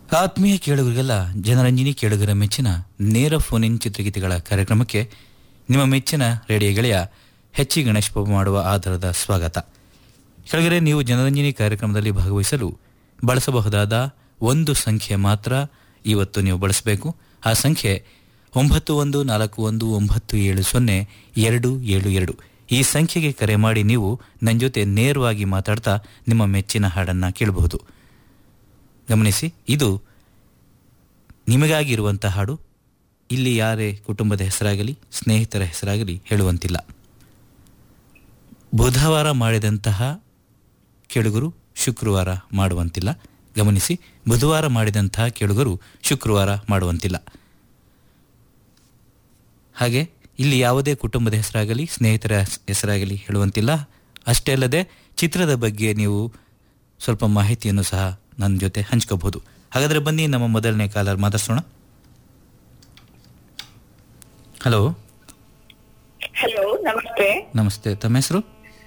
ಆತ್ಮೀಯ ಕೇಳುಗರಿಗೆಲ್ಲ ಜನರಂಜಿನಿ ಕೇಳುಗರ ಮೆಚ್ಚಿನ ನೇರ ಫೋನ್ ಇನ್ ಚಿತ್ರಗೀತೆಗಳ ಕಾರ್ಯಕ್ರಮಕ್ಕೆ ನಿಮ್ಮ ಮೆಚ್ಚಿನ ರೇಡಿಯೋ ಗೆಳೆಯ ಹೆಚ್ಚಿ ಗಣೇಶ್ ಬಾಬು ಮಾಡುವ ಆಧಾರದ ಸ್ವಾಗತ ಕೆಳಗರೆ ನೀವು ಜನರಂಜಿನಿ ಕಾರ್ಯಕ್ರಮದಲ್ಲಿ ಭಾಗವಹಿಸಲು ಬಳಸಬಹುದಾದ ಒಂದು ಸಂಖ್ಯೆ ಮಾತ್ರ ಇವತ್ತು ನೀವು ಬಳಸಬೇಕು ಆ ಸಂಖ್ಯೆ ಒಂಬತ್ತು ಒಂದು ನಾಲ್ಕು ಒಂದು ಒಂಬತ್ತು ಏಳು ಸೊನ್ನೆ ಎರಡು ಏಳು ಎರಡು ಈ ಸಂಖ್ಯೆಗೆ ಕರೆ ಮಾಡಿ ನೀವು ನನ್ನ ಜೊತೆ ನೇರವಾಗಿ ಮಾತಾಡ್ತಾ ನಿಮ್ಮ ಮೆಚ್ಚಿನ ಹಾಡನ್ನು ಕೇಳಬಹುದು ಗಮನಿಸಿ ಇದು ನಿಮಗಾಗಿರುವಂಥ ಹಾಡು ಇಲ್ಲಿ ಯಾರೇ ಕುಟುಂಬದ ಹೆಸರಾಗಲಿ ಸ್ನೇಹಿತರ ಹೆಸರಾಗಲಿ ಹೇಳುವಂತಿಲ್ಲ ಬುಧವಾರ ಮಾಡಿದಂತಹ ಕೇಳುಗರು ಶುಕ್ರವಾರ ಮಾಡುವಂತಿಲ್ಲ ಗಮನಿಸಿ ಬುಧವಾರ ಮಾಡಿದಂತಹ ಕೇಳುಗರು ಶುಕ್ರವಾರ ಮಾಡುವಂತಿಲ್ಲ ಹಾಗೆ ಇಲ್ಲಿ ಯಾವುದೇ ಕುಟುಂಬದ ಹೆಸರಾಗಲಿ ಸ್ನೇಹಿತರ ಹೆಸರಾಗಲಿ ಹೇಳುವಂತಿಲ್ಲ ಅಷ್ಟೇ ಅಲ್ಲದೆ ಚಿತ್ರದ ಬಗ್ಗೆ ನೀವು ಸ್ವಲ್ಪ ಮಾಹಿತಿಯನ್ನು ಸಹ ನನ್ನ ಜೊತೆ ಹಂಚ್ಕೋಬಹುದು ಹಾಗಾದರೆ ಬನ್ನಿ ನಮ್ಮ ಮೊದಲನೇ ಕಾಲರ್ ಮಾತಾಡ್ಸೋಣ ಹಲೋ ಹಲೋ ನಮಸ್ತೆ ನಮಸ್ತೆ ತಮ್ಮ ಹೆಸರು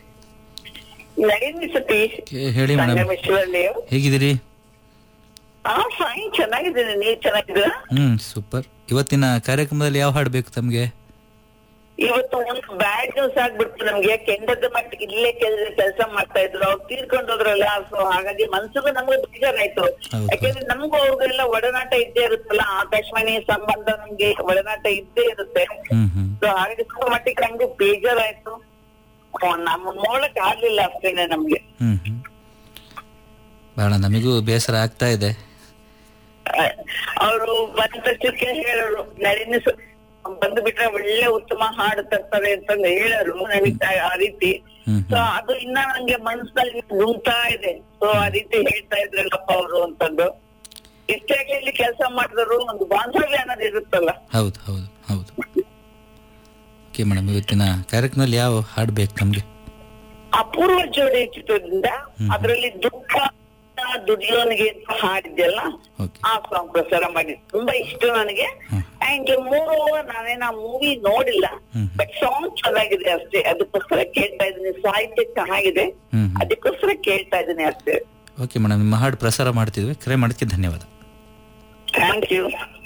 ನಳಿನಿ ಸತೀಶ್ ಏ, ಹೇಳಿ ಮೇಡಮ್ ಸಂಗಮೇಶ್ವರಲ್ಲಿ ಹೇಗಿದ್ದೀರಿ ಹಾ ಫೈನ್ ಚೆನ್ನಾಗಿದ್ದೀನಿ ನೀವ್ ಚೆನ್ನಾಗಿದ್ದೀರಾ ಹ್ಮ್ ಸೂಪರ್ ಇವತ್ತಿನ ಕಾರ್ಯಕ್ರಮದಲ್ಲಿ ಯಾವ ಹಾಡು ಬೇಕು ತಮಗೆ ಇವತ್ತು ಒಂದು ಬ್ಯಾಡ್ ನ್ಯೂಸ್ ಆಗ್ಬಿಡ್ತು ನಮ್ಗೆ ಕೆಂಡದ ಮಟ್ಟಿಗೆ ಇಲ್ಲೇ ಕೆಲಸ ಮಾಡ್ತಾ ಇದ್ರು ಅವ್ರು ತೀರ್ಕೊಂಡು ಹೋದ್ರಲ್ಲ ಸೊ ಹಾಗಾಗಿ ಮನ್ಸಿಗೂ ನಮ್ಗೆ ಬೇಜಾರಾಯ್ತು ಹೌದು. ಯಾಕಂದ್ರೆ ನಮ್ಗೂ ಅವ್ರಿಗೆಲ್ಲ ಒಡನಾಟ ಇದ್ದೇ ಇರುತ್ತಲ್ಲ ಆಕಾಶವಾಣಿ ಸಂಬಂಧ ನಮ್ಗೆ ಒಡನಾಟ ಇದ್ದೇ ಇರುತ್ತೆ ಹ್ಮ್ ಹ್ಮ್ ಸೊ ಹಾಗಾಗಿ ಸ್ವಲ್ಪ ಮಟ್ಟಿಗೆ ನಮ್ಗೆ ಬೇಜಾರಾಯ್ತು ಹ್ಮ್, ನಮ್ಮ ನೋಡಕ್ ಆಗ್ಲಿಲ್ಲ ಅಷ್ಟೇನೆ ನಮ್ಗೆ ಹ್ಮ್ ಹ್ಮ್ ಬಹಳ ನಮಗೂ ಬೇಸರ ಆಗ್ತಾ ಇದೆ ಅವರು ಬಂದ ತಕ್ಷಣಕ್ಕೆ ಹೇಳೋರು ನಳಿನಿ ಸ- ಬಂದು ಬಿಟ್ರೆ ಒಳ್ಳೆ ಉತ್ತಮ ಹಾಡು ತರ್ತಾರೆ ಅಂತಂದು ಹೇಳೋರು ನನಗೆ ಆ ರೀತಿ ಹ್ಮ್ ಸೊ ಅದು ಇನ್ನ ನಂಗೆ ಮನಸ್ಸಲ್ಲಿ ನುಂಗ್ತಾ ಇದೆ ಸೊ ಆ ರೀತಿ ಹೇಳ್ತಾ ಇದ್ರಲ್ಲಪ್ಪ ಅವರು ಅಂತಂದು ಇಷ್ಟೇ ಇಲ್ಲಿ ಕೆಲಸ ಮಾಡಿದ್ರು ಒಂದು ಬಾಂಧವ್ಯ ಅನ್ನೋದು ಇರುತ್ತಲ್ಲ ಹೌದು ಹೌದು ಹೌದು ಓಕೆ ಮೇಡಮ್ ಇವತ್ತಿನ ಕಾರ್ಯಕ್ರಮದಲ್ಲಿ ಯಾವ ಹಾಡು ಬೇಕು ನಮಗೆ ಅಪೂರ್ವ ಜೋಡಿ ಚಿತ್ರದಿಂದ ಅದರಲ್ಲಿ ದುಃಖ ದುಡಿಯೋನಿಗೆ ಅಂತ ಹಾಡಿದ್ಯಲ್ಲ ಓಕೆ ಆ ಸಾಂಗ್ ಪ್ರಸಾರ ಮಾಡಿ ತುಂಬಾ ಇಷ್ಟ ನನಗೆ ಹ್ಮ್. ಅಂಡ್ ಮೂರು ನಾನೇನ ಮೂವಿ ನೋಡಿಲ್ಲ ಹ್ಮ್. ಬಟ್ ಸಾಂಗ್ ಚೆನ್ನಾಗಿದೆ ಅಷ್ಟೇ ಅದಕ್ಕೋಸ್ಕರ ಕೇಳ್ತಾ ಇದ್ದೀನಿ ಸಾಹಿತ್ಯ ಚೆನ್ನಾಗಿದೆ ಹ್ಮ್ ಹ್ಮ್ ಅದಕ್ಕೋಸ್ಕರ ಕೇಳ್ತಾ ಇದ್ದೀನಿ ಅಷ್ಟೇ ಓಕೆ ಮೇಡಮ್ ನಿಮ್ಮ ಹಾಡು ಪ್ರಸಾರ ಮಾಡ್ತಿದ್ವಿ ಕರೆ ಮಾಡೋಕ್ಕೆ ಧನ್ಯವಾದ ಥ್ಯಾಂಕ್ ಯು